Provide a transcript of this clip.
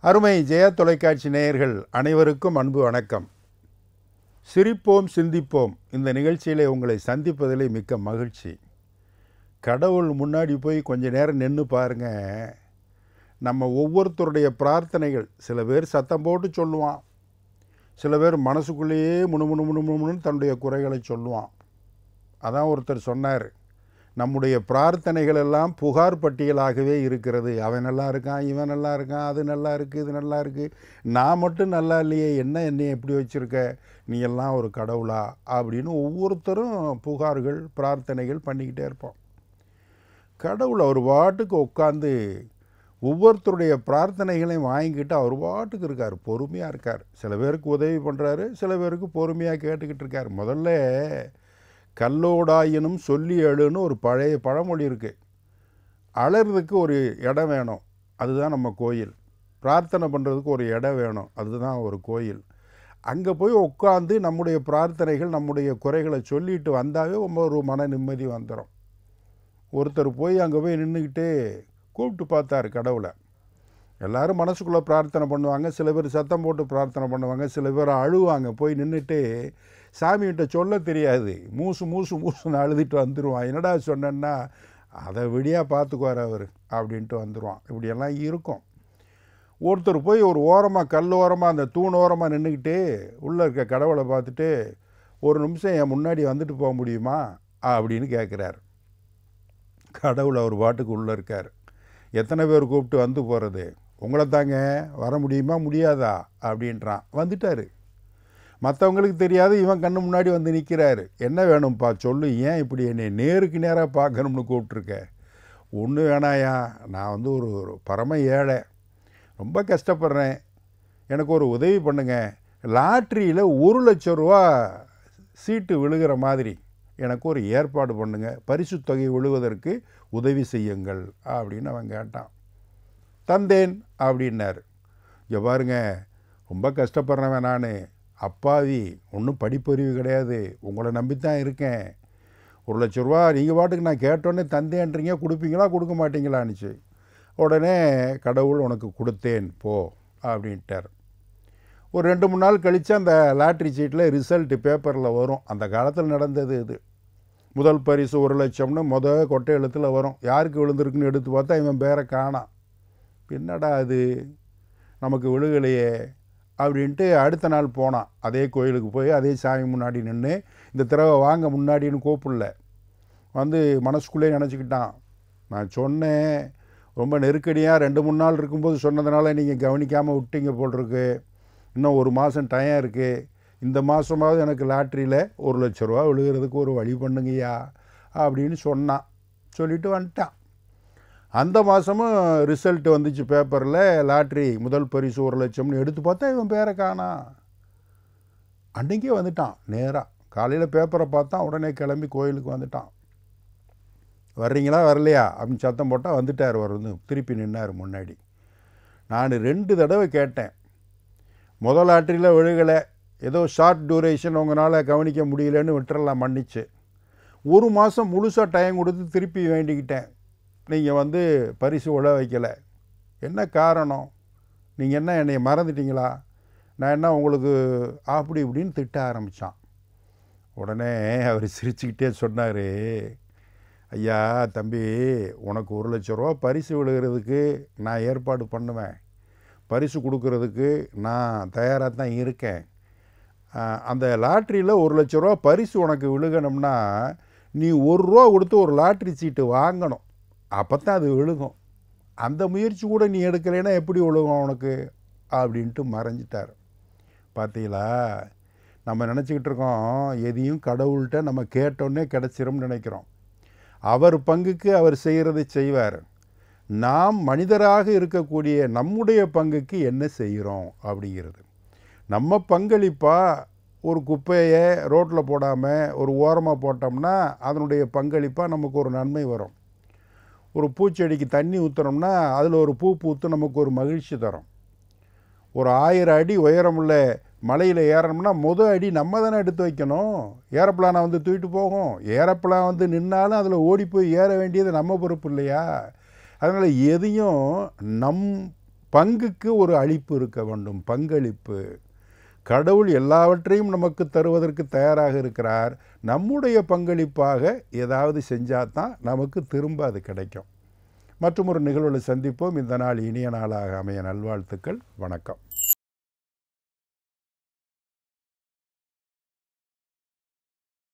அருமை ஜெயா தொலைக்காட்சி நேயர்கள் அனைவருக்கும் அன்பு வணக்கம் சிரிப்போம் சிந்திப்போம் இந்த நிகழ்ச்சியிலே உங்களை சந்திப்பதிலே மிக்க மகிழ்ச்சி கடவுள் முன்னாடி போய் கொஞ்ச நேரம் நின்று பாருங்க நம்ம ஒவ்வொருத்தருடைய பிரார்த்தனைகள் சில பேர் சத்தம் போட்டு சொல்லுவான் சில பேர் மனசுக்குள்ளேயே முணுமுணு முணுமுணுன்னு தன்னுடைய குறைகளை சொல்லுவான் அதான் ஒருத்தர் சொன்னார் நம்முடைய பிரார்த்தனைகள் எல்லாம் புகார் பட்டியலாகவே இருக்கிறது அவன் நல்லா இருக்கான் இவன் நல்லா இருக்கான் அது நல்லா இருக்குது இது நல்லா இருக்குது நான் மட்டும் நல்லா இல்லையே என்ன என்னை எப்படி வச்சுருக்க நீ எல்லாம் ஒரு கடவுளா அப்படின்னு ஒவ்வொருத்தரும் புகார்கள் பிரார்த்தனைகள் பண்ணிக்கிட்டே இருப்போம் கடவுள் அவர் பாட்டுக்கு உட்காந்து ஒவ்வொருத்தருடைய பிரார்த்தனைகளையும் வாங்கிக்கிட்டு அவர் பாட்டுக்கு இருக்கார் பொறுமையாக இருக்கார் சில பேருக்கு உதவி பண்ணுறாரு சில பேருக்கு பொறுமையாக கேட்டுக்கிட்டு இருக்கார் முதல்ல கல்லோடாயினும் சொல்லி எழுன்னு ஒரு பழைய பழமொழி இருக்குது அழறதுக்கு ஒரு இடம் வேணும் அதுதான் நம்ம கோயில் பிரார்த்தனை பண்ணுறதுக்கு ஒரு இடம் வேணும் அதுதான் ஒரு கோயில் அங்கே போய் உட்காந்து நம்முடைய பிரார்த்தனைகள் நம்முடைய குறைகளை சொல்லிட்டு வந்தாவே ஒரு மன நிம்மதி வந்துடும் ஒருத்தர் போய் அங்கே போய் நின்றுக்கிட்டு கூப்பிட்டு பார்த்தார் கடவுளை எல்லாரும் மனசுக்குள்ளே பிரார்த்தனை பண்ணுவாங்க சில பேர் சத்தம் போட்டு பிரார்த்தனை பண்ணுவாங்க சில பேர் அழுவாங்க போய் நின்றுட்டு சாமிகிட்ட சொல்ல தெரியாது மூசு மூசு மூசுன்னு அழுதுட்டு வந்துடுவான் என்னடா சொன்னேன்னா அதை விடியா பார்த்துக்குவார் அவர் அப்படின்ட்டு வந்துடுவான் இப்படியெல்லாம் இருக்கும் ஒருத்தர் போய் ஒரு ஓரமாக கல் ஓரமாக அந்த தூண் ஓரமாக நின்றுக்கிட்டு உள்ளே இருக்க கடவுளை பார்த்துட்டு ஒரு நிமிஷம் என் முன்னாடி வந்துட்டு போக முடியுமா அப்படின்னு கேட்குறாரு கடவுள் அவர் பாட்டுக்கு உள்ளே இருக்கார் எத்தனை பேர் கூப்பிட்டு வந்து போகிறது உங்களை தாங்க வர முடியுமா முடியாதா அப்படின்றான் வந்துட்டார் மற்றவங்களுக்கு தெரியாது இவன் கண்ணு முன்னாடி வந்து நிற்கிறாரு என்ன வேணும்ப்பா சொல்லு ஏன் இப்படி என்னை நேருக்கு நேராக பார்க்கணும்னு கூப்பிட்ருக்க ஒன்றும் வேணாயா நான் வந்து ஒரு ஒரு பரம ஏழை ரொம்ப கஷ்டப்படுறேன் எனக்கு ஒரு உதவி பண்ணுங்க லாட்ரியில் ஒரு லட்ச ரூபா சீட்டு விழுகிற மாதிரி எனக்கு ஒரு ஏற்பாடு பண்ணுங்க பரிசு தொகை விழுவதற்கு உதவி செய்யுங்கள் அப்படின்னு அவன் கேட்டான் தந்தேன் அப்படின்னார் இங்கே பாருங்க ரொம்ப கஷ்டப்படுறவன் நான் அப்பாவி ஒன்றும் படிப்பறிவு கிடையாது உங்களை நம்பித்தான் இருக்கேன் ஒரு லட்ச ரூபா நீங்கள் பாட்டுக்கு நான் கேட்டோன்னே தந்தேன்றீங்க கொடுப்பீங்களா கொடுக்க மாட்டீங்களான்னுச்சு உடனே கடவுள் உனக்கு கொடுத்தேன் போ அப்படின்ட்டார் ஒரு ரெண்டு மூணு நாள் கழித்து அந்த லாட்ரி சீட்டில் ரிசல்ட்டு பேப்பரில் வரும் அந்த காலத்தில் நடந்தது இது முதல் பரிசு ஒரு லட்சம்னு முத கொட்டை எழுத்தில் வரும் யாருக்கு விழுந்திருக்குன்னு எடுத்து பார்த்தா இவன் பேரை காணாம் என்னடா அது நமக்கு விழுகலையே அப்படின்ட்டு அடுத்த நாள் போனான் அதே கோயிலுக்கு போய் அதே சாமி முன்னாடி நின்று இந்த தடவை வாங்க முன்னாடின்னு கூப்பிடல வந்து மனசுக்குள்ளே நினச்சிக்கிட்டான் நான் சொன்னேன் ரொம்ப நெருக்கடியாக ரெண்டு மூணு நாள் இருக்கும்போது சொன்னதுனால நீங்கள் கவனிக்காமல் விட்டீங்க போல் இருக்கு இன்னும் ஒரு மாதம் டைம் இருக்குது இந்த மாதமாவது எனக்கு லாட்ரியில் ஒரு லட்ச ரூபா விழுகிறதுக்கு ஒரு வழி பண்ணுங்கய்யா அப்படின்னு சொன்னான் சொல்லிட்டு வந்துட்டான் அந்த மாதமும் ரிசல்ட் வந்துச்சு பேப்பரில் லாட்ரி முதல் பரிசு ஒரு லட்சம்னு எடுத்து பார்த்தா இவன் பேரை காணா அன்றைக்கே வந்துட்டான் நேராக காலையில் பேப்பரை பார்த்தான் உடனே கிளம்பி கோயிலுக்கு வந்துட்டான் வர்றீங்களா வரலையா அப்படின்னு சத்தம் போட்டால் வந்துட்டார் அவர் வந்து திருப்பி நின்னார் முன்னாடி நான் ரெண்டு தடவை கேட்டேன் முதல் லாட்ரியில் விழுகலை ஏதோ ஷார்ட் டூரேஷன் உங்களால் கவனிக்க முடியலன்னு விட்டுறலாம் மன்னிச்சு ஒரு மாதம் முழுசாக டைம் கொடுத்து திருப்பி வேண்டிக்கிட்டேன் நீங்கள் வந்து பரிசு உழ வைக்கலை என்ன காரணம் நீங்கள் என்ன என்னை மறந்துட்டீங்களா நான் என்ன உங்களுக்கு அப்படி இப்படின்னு திட்ட ஆரம்பித்தான் உடனே அவர் சிரிச்சுக்கிட்டே சொன்னார் ஐயா தம்பி உனக்கு ஒரு லட்ச ரூபா பரிசு விழுகிறதுக்கு நான் ஏற்பாடு பண்ணுவேன் பரிசு கொடுக்கறதுக்கு நான் தயாராக தான் இருக்கேன் அந்த லாட்ரியில் ஒரு லட்ச ரூபா பரிசு உனக்கு விழுகணும்னா நீ ஒரு ரூபா கொடுத்து ஒரு லாட்ரி சீட்டு வாங்கணும் அப்போ தான் அது விழுகும் அந்த முயற்சி கூட நீ எடுக்கலைன்னா எப்படி விழுகும் உனக்கு அப்படின்ட்டு மறைஞ்சிட்டார் பார்த்தீங்களா நம்ம நினச்சிக்கிட்டு இருக்கோம் எதையும் கடவுள்கிட்ட நம்ம கேட்டோன்னே கிடச்சிரும்னு நினைக்கிறோம் அவர் பங்குக்கு அவர் செய்கிறதை செய்வார் நாம் மனிதராக இருக்கக்கூடிய நம்முடைய பங்குக்கு என்ன செய்கிறோம் அப்படிங்கிறது நம்ம பங்களிப்பாக ஒரு குப்பையை ரோட்டில் போடாமல் ஒரு ஓரமாக போட்டோம்னா அதனுடைய பங்களிப்பாக நமக்கு ஒரு நன்மை வரும் ஒரு பூச்செடிக்கு தண்ணி ஊற்றுறோம்னா அதில் ஒரு பூ பூத்து நமக்கு ஒரு மகிழ்ச்சி தரும் ஒரு ஆயிரம் அடி உயரமுள்ள மலையில் ஏறணும்னா முத அடி நம்ம தானே எடுத்து வைக்கணும் ஏரோப்ளானை வந்து தூக்கிட்டு போகும் ஏரோப்ளான் வந்து நின்னாலும் அதில் ஓடி போய் ஏற வேண்டியது நம்ம பொறுப்பு இல்லையா அதனால் எதையும் நம் பங்குக்கு ஒரு அளிப்பு இருக்க வேண்டும் பங்களிப்பு கடவுள் எல்லாவற்றையும் நமக்கு தருவதற்கு தயாராக இருக்கிறார் நம்முடைய பங்களிப்பாக ஏதாவது செஞ்சால் தான் நமக்கு திரும்ப அது கிடைக்கும் மற்றும் ஒரு நிகழ்வில் சந்திப்போம் இந்த நாள் இனிய நாளாக அமைய நல்வாழ்த்துக்கள் வணக்கம்